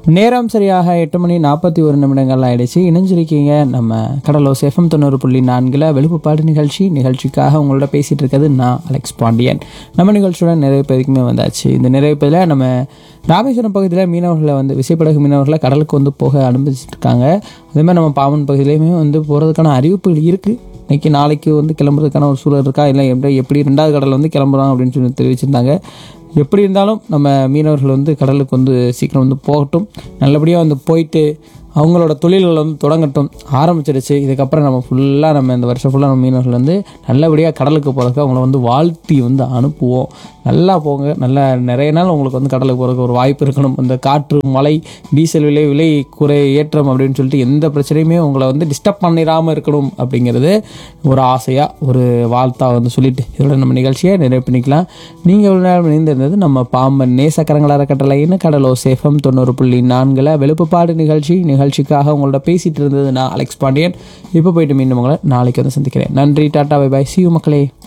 நேரம் சரியாக எட்டு மணி நாற்பத்தி ஒரு நிமிடங்கள் ஆயிடுச்சு இணைஞ்சிருக்கீங்க நம்ம கடலோஸ் எஃப்எம் தொண்ணூறு புள்ளி நான்கில் வெளுப்புப்பாடு நிகழ்ச்சி நிகழ்ச்சிக்காக உங்களோட பேசிகிட்டு இருக்கிறது நான் அலெக்ஸ் பாண்டியன் நம்ம நிகழ்ச்சியோட நிறைவு பகுதிக்குமே வந்தாச்சு இந்த நிறைவு பகுதியில் நம்ம ராமேஸ்வரம் பகுதியில் மீனவர்களை வந்து விசைப்படகு மீனவர்களை கடலுக்கு வந்து போக அனுமதிச்சிட்டு இருக்காங்க அதே மாதிரி நம்ம பாமன் பகுதியிலையுமே வந்து போகிறதுக்கான அறிவிப்புகள் இருக்குது இன்னைக்கு நாளைக்கு வந்து கிளம்புறதுக்கான ஒரு சூழல் இருக்கா இல்லை எப்படி எப்படி ரெண்டாவது கடல் வந்து கிளம்புறாங்க அப்படின்னு சொல்லி தெரிவிச்சிருந்தாங்க எப்படி இருந்தாலும் நம்ம மீனவர்கள் வந்து கடலுக்கு வந்து சீக்கிரம் வந்து போகட்டும் நல்லபடியாக வந்து போயிட்டு அவங்களோட தொழில்களை வந்து தொடங்கட்டும் ஆரம்பிச்சிடுச்சு இதுக்கப்புறம் நம்ம ஃபுல்லாக நம்ம இந்த வருஷம் ஃபுல்லாக நம்ம மீனவர்கள் வந்து நல்லபடியாக கடலுக்கு போகிறதுக்கு அவங்கள வந்து வாழ்த்தி வந்து அனுப்புவோம் நல்லா போங்க நல்லா நிறைய நாள் உங்களுக்கு வந்து கடலுக்கு போகிறதுக்கு ஒரு வாய்ப்பு இருக்கணும் இந்த காற்று மழை டீசல் விலை விலை குறை ஏற்றம் அப்படின்னு சொல்லிட்டு எந்த பிரச்சனையுமே உங்களை வந்து டிஸ்டர்ப் பண்ணிடாமல் இருக்கணும் அப்படிங்கிறது ஒரு ஆசையாக ஒரு வாழ்த்தாக வந்து சொல்லிட்டு இதோட நம்ம நிகழ்ச்சியை நிறைவு பண்ணிக்கலாம் நீங்கள் இவ்வளோ நேரம் இணைந்திருந்தது நம்ம பாம்பன் நேசக்கரங்கள் அறக்கட்டளைன்னு கடலோ சேஃபம் தொண்ணூறு புள்ளி நான்கில் வெளுப்புப்பாடு நிகழ்ச்சி நிகழ்ச்சிக்காக உங்களோட பேசிகிட்டு இருந்தது நான் அலெக்ஸ் பாண்டியன் இப்போ போயிட்டு மீண்டும் உங்களை நாளைக்கு வந்து சந்திக்கிறேன் நன்றி டாட்டா பை பாய் சி மக்களே